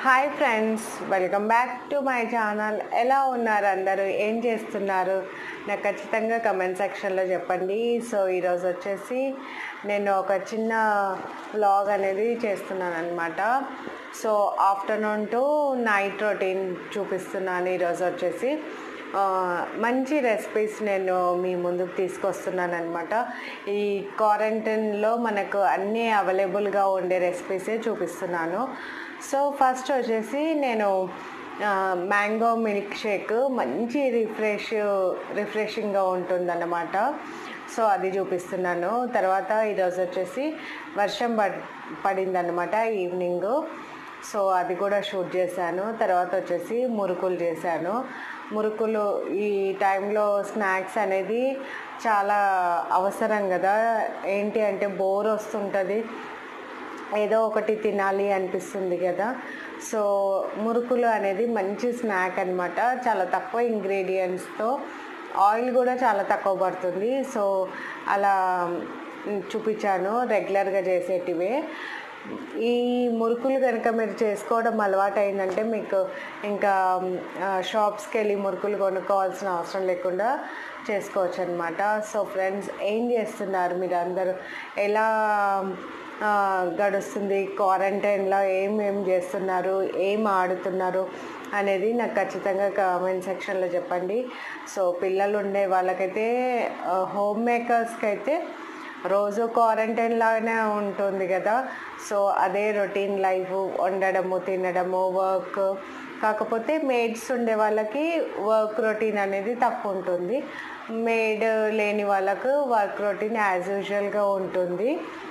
hi friends welcome back to my channel ఎలా ఉన్నారు అందరూ ఏం చేస్తున్నారు నాకు ఖచ్చితంగా కమెంట్ సెక్షన్లో చెప్పండి సో ఈరోజు వచ్చేసి నేను ఒక చిన్న వ్లాగ్ అనేది చేస్తున్నాను అనమాట so afternoon to night routine చూపిస్తున్నాను ఈరోజు వచ్చేసి ఆ, మంచి రెసిపీస్ నేను మీ ముందుకు తీసుకొస్తున్నాను అనమాట ఈ క్వారంటైన్లో మనకు అన్నీ అవైలబుల్గా ఉండే రెసిపీసే చూపిస్తున్నాను సో ఫస్ట్ వచ్చేసి నేను మ్యాంగో మిల్క్ షేక్ మంచి రిఫ్రెష్ రిఫ్రెషింగ్గా ఉంటుందన్నమాట సో అది చూపిస్తున్నాను తర్వాత ఈరోజు వచ్చేసి వర్షం పడ్ పడిందన్నమాట ఈవినింగ్ సో అది కూడా షూట్ చేశాను తర్వాత వచ్చేసి మురుకులు చేశాను మురుకులు ఈ టైంలో స్నాక్స్ అనేది చాలా అవసరం కదా ఏంటి అంటే బోర్ వస్తుంటుంది ఏదో ఒకటి తినాలి అనిపిస్తుంది కదా సో మురుకులు అనేది మంచి స్నాక్ అనమాట చాలా తక్కువ ఇంగ్రీడియంట్స్తో ఆయిల్ కూడా చాలా తక్కువ పడుతుంది సో అలా మ్, చూపించాను రెగ్యులర్గా చేసేటివే ఈ మురుకులు కనుక మీరు చేసుకోవడం అలవాటు అయిందంటే మీకు ఇంకా షాప్స్కి వెళ్ళి మురుకులు కొనుక్కోవాల్సిన అవసరం లేకుండా చేసుకోవచ్చు అనమాట సో ఫ్రెండ్స్ ఏం చేస్తున్నారు మీరు అందరూ ఎలా ఆ, గడుస్తుంది క్వారంటైన్లో ఏం ఏం చేస్తున్నారు ఏం ఆడుతున్నారు అనేది నాకు ఖచ్చితంగా కామెంట్ సెక్షన్లో చెప్పండి సో పిల్లలు ఉండే వాళ్ళకైతే హోమ్ మేకర్స్కి అయితే రోజు క్వారంటైన్ లాగానే ఉంటుంది కదా సో అదే రొటీన్ లైఫ్ వండడము తినడము వర్క్ కాకపోతే మేడ్స్ ఉండే వాళ్ళకి వర్క్ రొటీన్ అనేది తక్కువ ఉంటుంది మేడ్ లేని వాళ్ళకు వర్క్ రొటీన్ యాజ్ యూజువల్గా ఉంటుంది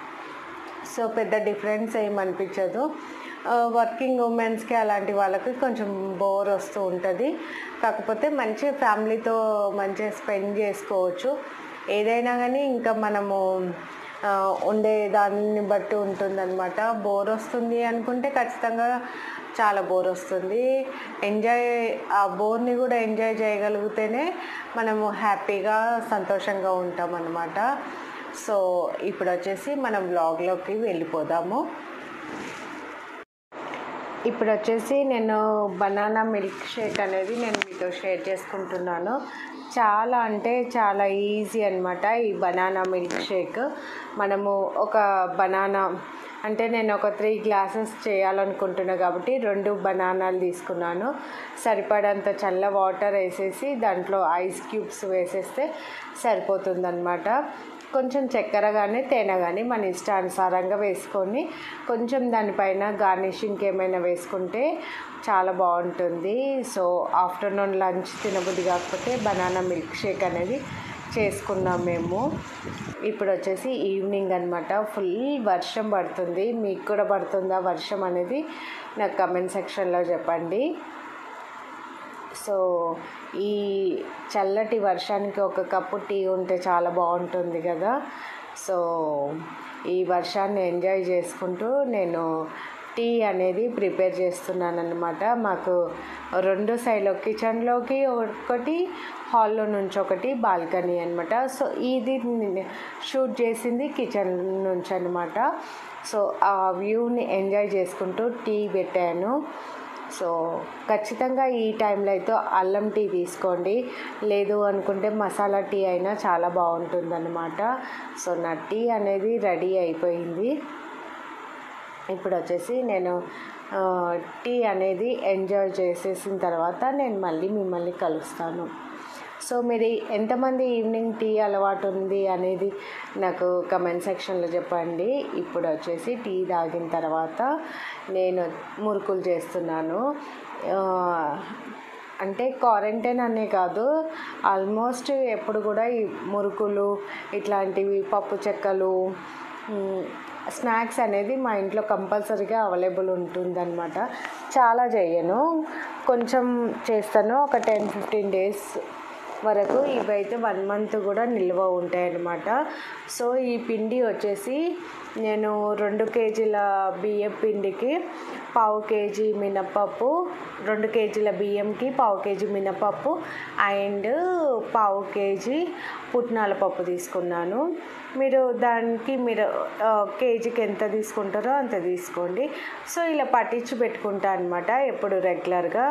సో పెద్ద డిఫరెన్స్ ఏం అనిపించదు వర్కింగ్ ఉమెన్స్కి అలాంటి వాళ్ళకి కొంచెం బోర్ వస్తూ ఉంటుంది కాకపోతే మంచి ఫ్యామిలీతో మంచిగా స్పెండ్ చేసుకోవచ్చు ఏదైనా కానీ ఇంకా మనము ఆ, ఉండే దాన్ని బట్టి ఉంటుందన్నమాట బోర్ వస్తుంది అనుకుంటే ఖచ్చితంగా చాలా బోర్ వస్తుంది ఎంజాయ్ ఆ బోర్ని కూడా ఎంజాయ్ చేయగలిగితేనే మనము హ్యాపీగా సంతోషంగా ఉంటాం అన్నమాట సో ఇప్పుడు వచ్చేసి మనం వ్లాగ్లోకి వెళ్ళిపోదాము ఇప్పుడు వచ్చేసి నేను బనానా మిల్క్ షేక్ అనేది నేను మీతో షేర్ చేసుకుంటున్నాను చాలా అంటే చాలా ఈజీ అనమాట ఈ బనానా మిల్క్ షేక్ మనము ఒక బనానా అంటే నేను ఒక త్రీ గ్లాసెస్ చేయాలనుకుంటున్నా కాబట్టి రెండు బనానాలు తీసుకున్నాను సరిపడంత చల్ల వాటర్ వేసేసి దాంట్లో ఐస్ క్యూబ్స్ వేసేస్తే సరిపోతుందన్నమాట కొంచెం చక్కెర కానీ తేనె కానీ మన ఇష్టానుసారంగా వేసుకొని కొంచెం దానిపైన గార్నిషింగ్కి ఏమైనా వేసుకుంటే చాలా బాగుంటుంది సో ఆఫ్టర్నూన్ లంచ్ తినబుద్ధి కాకపోతే బనానా మిల్క్ షేక్ అనేది చేసుకున్నాం మేము ఇప్పుడు వచ్చేసి ఈవినింగ్ అనమాట ఫుల్ వర్షం పడుతుంది మీకు కూడా పడుతుందా వర్షం అనేది నాకు కమెంట్ సెక్షన్లో చెప్పండి సో ఈ చల్లటి వర్షానికి ఒక కప్పు టీ ఉంటే చాలా బాగుంటుంది కదా సో ఈ వర్షాన్ని ఎంజాయ్ చేసుకుంటూ నేను టీ అనేది ప్రిపేర్ చేస్తున్నాను అనమాట మాకు రెండు సైడ్లో కిచెన్లోకి ఒకటి హాల్లో నుంచి ఒకటి బాల్కనీ అనమాట సో ఇది నేను షూట్ చేసింది కిచెన్ నుంచి అనమాట సో ఆ వ్యూని ఎంజాయ్ చేసుకుంటూ టీ పెట్టాను సో ఖచ్చితంగా ఈ టైంలో అయితే అల్లం టీ తీసుకోండి లేదు అనుకుంటే మసాలా టీ అయినా చాలా బాగుంటుందన్నమాట సో నా టీ అనేది రెడీ అయిపోయింది ఇప్పుడు వచ్చేసి నేను ఆ, టీ అనేది ఎంజాయ్ చేసేసిన తర్వాత నేను మళ్ళీ మిమ్మల్ని కలుస్తాను సో మీరు ఎంతమంది ఈవినింగ్ టీ అలవాటు ఉంది అనేది నాకు కమెంట్ సెక్షన్లో చెప్పండి ఇప్పుడు వచ్చేసి టీ తాగిన తర్వాత నేను మురుకులు చేస్తున్నాను ఆ, అంటే క్వారంటైన్ అనే కాదు ఆల్మోస్ట్ ఎప్పుడు కూడా ఈ మురుకులు ఇట్లాంటివి పప్పు చెక్కలు మ్, స్నాక్స్ అనేది మా ఇంట్లో కంపల్సరీగా అవైలబుల్ ఉంటుందన్నమాట చాలా చేయను కొంచెం చేస్తాను ఒక టెన్ ఫిఫ్టీన్ డేస్ వరకు ఇవైతే వన్ మంత్ కూడా నిల్వ ఉంటాయి అన్నమాట సో ఈ పిండి వచ్చేసి నేను రెండు కేజీల బియ్యం పిండికి పావు కేజీ మినపప్పు రెండు కేజీల బియ్యంకి పావు కేజీ మినపప్పు అండ్ పావు కేజీ పుట్నాల పప్పు తీసుకున్నాను మీరు దానికి మీరు ఆ, కేజీకి ఎంత తీసుకుంటారో అంత తీసుకోండి సో ఇలా పట్టించి పెట్టుకుంటా అనమాట ఎప్పుడు రెగ్యులర్గా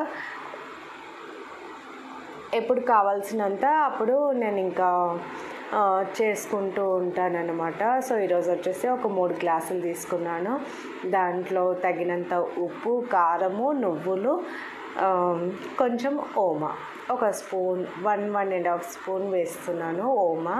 ఎప్పుడు కావాల్సినంత అప్పుడు నేను ఇంకా ఆ, చేసుకుంటూ ఉంటానన్నమాట సో ఈరోజు వచ్చేసి ఒక మూడు గ్లాసులు తీసుకున్నాను దాంట్లో తగినంత ఉప్పు కారము నువ్వులు ఆ, కొంచెం ఓమా ఒక spoon one one and half spoon వేస్తున్నాను ఓమా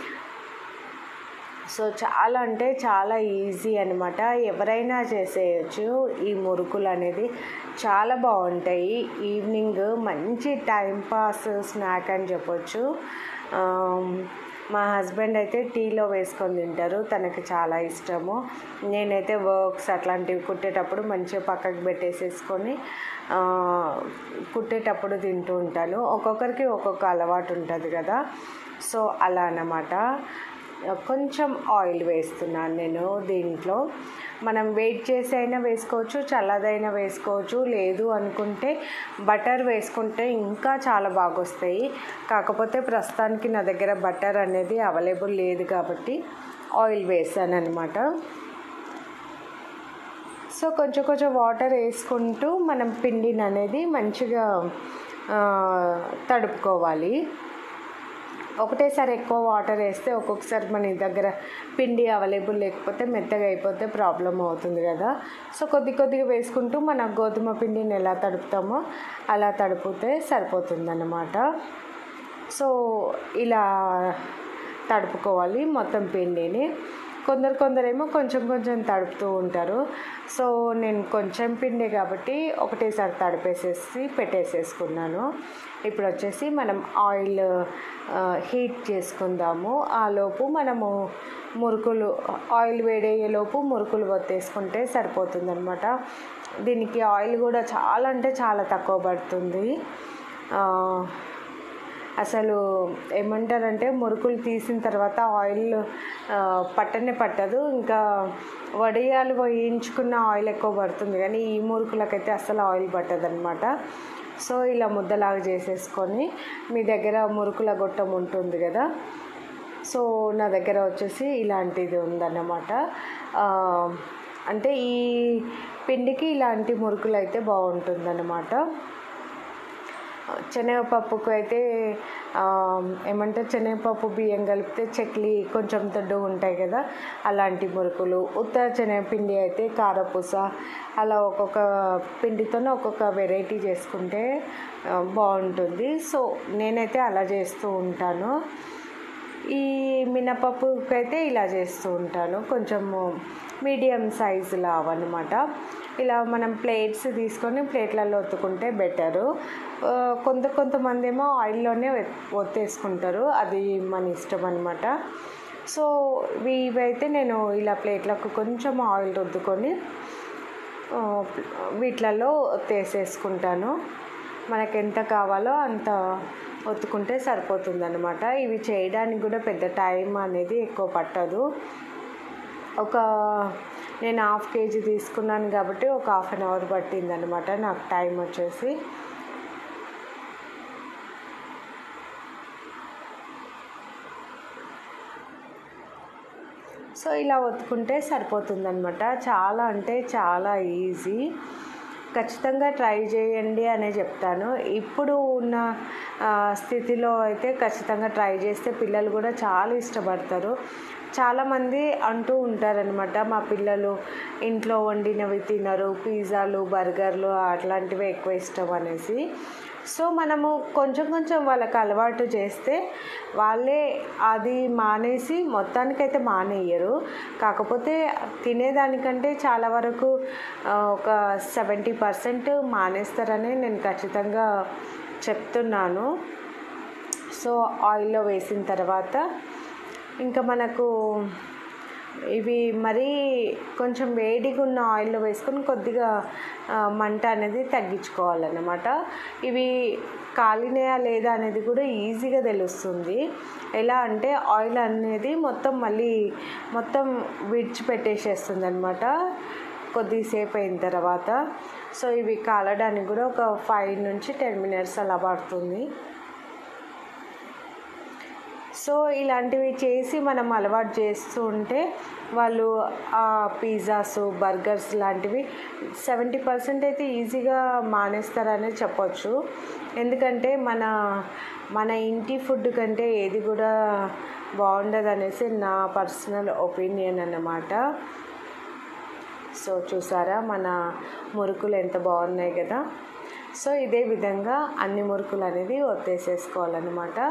సో చాలా అంటే చాలా ఈజీ అనమాట ఎవరైనా చేసేయచ్చు ఈ మురుకులు అనేది చాలా బాగుంటాయి ఈవినింగ్ మంచి టైం పాస్ స్నాక్ అని చెప్పొచ్చు ఆమ్, మా హస్బెండ్ అయితే టీలో వేసుకొని తింటారు తనకి చాలా ఇష్టము నేనైతే వర్క్స్ అట్లాంటివి కుట్టేటప్పుడు మంచిగా పక్కకు పెట్టేసేసుకొని ఆ, కుట్టేటప్పుడు తింటూ ఉంటాను ఒక్కొక్కరికి ఒక్కొక్క అలవాటు ఉంటుంది కదా సో అలా అన్నమాట కొంచెం ఆయిల్ వేస్తున్నాను నేను దీంట్లో మనం వెయిట్ చేసి అయినా వేసుకోవచ్చు చల్లదైనా వేసుకోవచ్చు లేదు అనుకుంటే బటర్ వేసుకుంటే ఇంకా చాలా బాగా వస్తాయి కాకపోతే ప్రస్తుతానికి నా దగ్గర బటర్ అనేది అవైలబుల్ లేదు కాబట్టి ఆయిల్ వేసాను అనమాట సో కొంచెం కొంచెం వాటర్ వేసుకుంటూ మనం పిండిని అనేది మంచిగా ఆ, తడుపుకోవాలి ఒకటేసారి ఎక్కువ వాటర్ వేస్తే ఒక్కొక్కసారి మన దగ్గర పిండి అవైలబుల్ లేకపోతే మెత్తగా అయిపోతే ప్రాబ్లం అవుతుంది కదా సో కొద్ది కొద్దిగా వేసుకుంటూ మన గోధుమ పిండిని ఎలా తడుపుతామో అలా తడిపితే సరిపోతుందన్నమాట సో ఇలా తడుపుకోవాలి మొత్తం పిండిని కొందరు కొందరేమో కొంచెం కొంచెం తడుపుతూ ఉంటారు సో నేను కొంచెం పిండే కాబట్టి ఒకటేసారి తడిపేసేసి పెట్టేసేసుకున్నాను ఇప్పుడు వచ్చేసి మనం ఆయిల్ ఆ, హీట్ చేసుకుందాము ఆ లోపు మనము మురుకులు ఆయిల్ వేడయ్యేలోపు మురుకులు ఒత్తేసుకుంటే సరిపోతుందన్నమాట దీనికి ఆయిల్ కూడా చాలా అంటే చాలా తక్కువ పడుతుంది ఆ, అసలు ఏమంటారంటే మురుకులు తీసిన తర్వాత ఆయిల్ ఆ, పట్టనే పట్టదు ఇంకా వడియాలు వేయించుకున్న ఆయిల్ ఎక్కువ పడుతుంది కానీ ఈ మురుకులకైతే అసలు ఆయిల్ పట్టదనమాట సో ఇలా ముద్దలాగా చేసేసుకొని మీ దగ్గర మురుకుల గొట్టం ఉంటుంది కదా సో నా దగ్గర వచ్చేసి ఇలాంటిది ఉందన్నమాట ఆ, అంటే ఈ పిండికి ఇలాంటి మురుకులు అయితే బాగుంటుందన్నమాట శనగపప్పుకు అయితే ఆ, ఏమంటారు శనగపప్పు బియ్యం కలిపితే చక్లీ కొంచెం దొడ్డుగా ఉంటాయి కదా అలాంటి మురుకులు ఉత్త శనగపిండి అయితే కారపూస అలా ఒక్కొక్క పిండితోనే ఒక్కొక్క వెరైటీ చేసుకుంటే ఆ, బాగుంటుంది సో నేనైతే అలా చేస్తూ ఉంటాను ఈ మినపప్పుకి అయితే ఇలా చేస్తూ ఉంటాను కొంచెము మీడియం సైజు లావ్ అనమాట ఇలా మనం ప్లేట్స్ తీసుకొని ప్లేట్లలో ఒత్తుకుంటే బెటరు కొంత కొంతమంది ఏమో ఆయిల్లోనే ఒత్తేసుకుంటారు అది మన ఇష్టం అనమాట సో ఇవైతే నేను ఇలా ప్లేట్లకు కొంచెం ఆయిల్ రుద్దుకొని ఆ, వీటిలలో ఒత్తేసేసుకుంటాను మనకు ఎంత కావాలో అంత ఒత్తుకుంటే సరిపోతుందన్నమాట ఇవి చేయడానికి కూడా పెద్ద టైం అనేది ఎక్కువ పట్టదు ఒక నేను హాఫ్ కేజీ తీసుకున్నాను కాబట్టి ఒక హాఫ్ అన్ అవర్ పట్టిందనమాట నాకు టైం వచ్చేసి సో ఇలా ఒత్తుకుంటే సరిపోతుందనమాట చాలా అంటే చాలా ఈజీ ఖచ్చితంగా ట్రై చేయండి అనే చెప్తాను ఇప్పుడు ఉన్న ఆ, స్థితిలో అయితే ఖచ్చితంగా ట్రై చేస్తే పిల్లలు కూడా చాలా ఇష్టపడతారు చాలామంది అంటూ ఉంటారనమాట మా పిల్లలు ఇంట్లో వండినవి తినరు పిజ్జాలు బర్గర్లు అట్లాంటివి ఎక్కువ ఇష్టం అనేసి సో మనము కొంచెం కొంచెం వాళ్ళకి అలవాటు చేస్తే వాళ్ళే అది మానేసి మొత్తానికైతే మానేయరు కాకపోతే తినేదానికంటే చాలా వరకు ఆ, ఒక సెవెంటీ పర్సెంట్ మానేస్తారని నేను ఖచ్చితంగా చెప్తున్నాను సో ఆయిల్లో వేసిన తర్వాత ఇంకా మనకు ఇవి మరీ కొంచెం వేడిగా ఉన్న ఆయిల్లో వేసుకొని కొద్దిగా ఆ, మంట అనేది తగ్గించుకోవాలన్నమాట ఇవి కాలినాయా లేదా అనేది కూడా ఈజీగా తెలుస్తుంది ఎలా అంటే ఆయిల్ అనేది మొత్తం మళ్ళీ మొత్తం విడిచిపెట్టేసేస్తుంది అనమాట కొద్దిసేపు అయిన తర్వాత సో ఇవి కాలడానికి కూడా ఒక ఫైవ్ నుంచి టెన్ మినిట్స్ అలా పడుతుంది సో ఇలాంటివి చేసి మనం అలవాటు చేస్తూ ఉంటే వాళ్ళు ఆ పిజ్జాస్ బర్గర్స్ లాంటివి సెవెంటీ పర్సెంట్ అయితే ఈజీగా మానేస్తారనే చెప్పొచ్చు ఎందుకంటే మన మన ఇంటి ఫుడ్ కంటే ఏది కూడా బాగుండదు అనేసి నా పర్సనల్ ఒపీనియన్ అన్నమాట సో చూసారా మన మురుకులు ఎంత బాగున్నాయి కదా సో ఇదే విధంగా అన్ని మురుకులు అనేది ఒత్తేసేసుకోవాలన్నమాట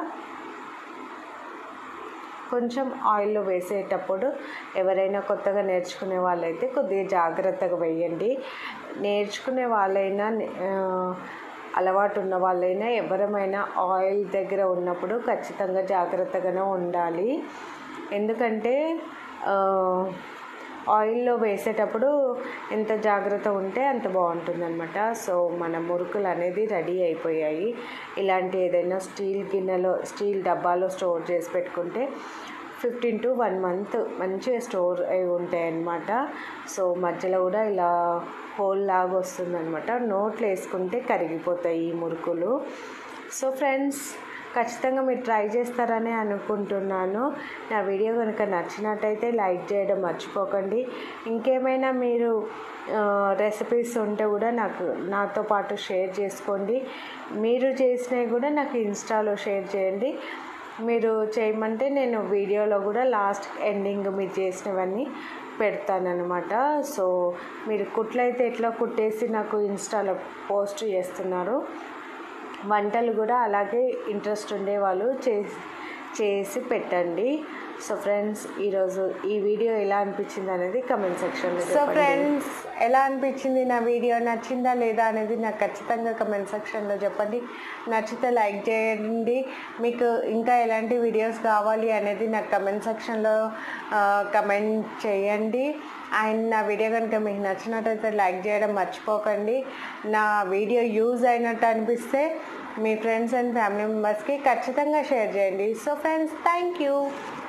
కొంచెం ఆయిల్లో వేసేటప్పుడు ఎవరైనా కొత్తగా నేర్చుకునే వాళ్ళైతే కొద్దిగా జాగ్రత్తగా వేయండి నేర్చుకునే వాళ్ళైనా ఆ, అలవాటు ఉన్న వాళ్ళైనా ఎవరమైనా ఆయిల్ దగ్గర ఉన్నప్పుడు ఖచ్చితంగా జాగ్రత్తగానే ఉండాలి ఎందుకంటే ఆ, ఆయిల్లో వేసేటప్పుడు ఎంత జాగ్రత్త ఉంటే అంత బాగుంటుంది అనమాట సో మన మురుకులు అనేది రెడీ అయిపోయాయి ఇలాంటి ఏదైనా స్టీల్ గిన్నెలో స్టీల్ డబ్బాలో స్టోర్ చేసి పెట్టుకుంటే ఫిఫ్టీన్ టు వన్ మంత్ మంచిగా స్టోర్ అయి ఉంటాయి అన్నమాట సో మధ్యలో కూడా ఇలా హోల్ లాగా వస్తుందన్నమాట నోట్లో వేసుకుంటే కరిగిపోతాయి ఈ మురుకులు సో ఫ్రెండ్స్ ఖచ్చితంగా మీరు ట్రై చేస్తారని అనుకుంటున్నాను నా వీడియో కనుక నచ్చినట్టయితే లైక్ చేయడం మర్చిపోకండి ఇంకేమైనా మీరు రెసిపీస్ ఉంటే కూడా నాకు నాతో పాటు షేర్ చేసుకోండి మీరు చేసినవి కూడా నాకు ఇన్స్టాలో షేర్ చేయండి మీరు చేయమంటే నేను వీడియోలో కూడా లాస్ట్ ఎండింగ్ మీరు చేసినవన్నీ పెడతానమాట సో మీరు కుట్లయితే ఎట్లా కుట్టేసి నాకు ఇన్స్టాలో పోస్ట్ చేస్తున్నారు వంటలు కూడా అలాగే ఇంట్రెస్ట్ ఉండేవాళ్ళు చేసి చేసి పెట్టండి సో ఫ్రెండ్స్ ఈరోజు ఈ వీడియో ఎలా అనిపించింది అనేది కమెంట్ సెక్షన్లో సో ఫ్రెండ్స్ ఎలా అనిపించింది నా వీడియో నచ్చిందా లేదా అనేది నాకు ఖచ్చితంగా కమెంట్ సెక్షన్లో చెప్పండి నచ్చితే లైక్ చేయండి మీకు ఇంకా ఎలాంటి వీడియోస్ కావాలి అనేది నాకు కమెంట్ సెక్షన్లో కమెంట్ చేయండి అండ్ నా వీడియో కనుక మీకు నచ్చినట్టయితే లైక్ చేయడం మర్చిపోకండి నా వీడియో యూజ్ అయినట్టు అనిపిస్తే మీ ఫ్రెండ్స్ అండ్ ఫ్యామిలీ మెంబర్స్కి ఖచ్చితంగా షేర్ చేయండి సో ఫ్రెండ్స్ థ్యాంక్ యూ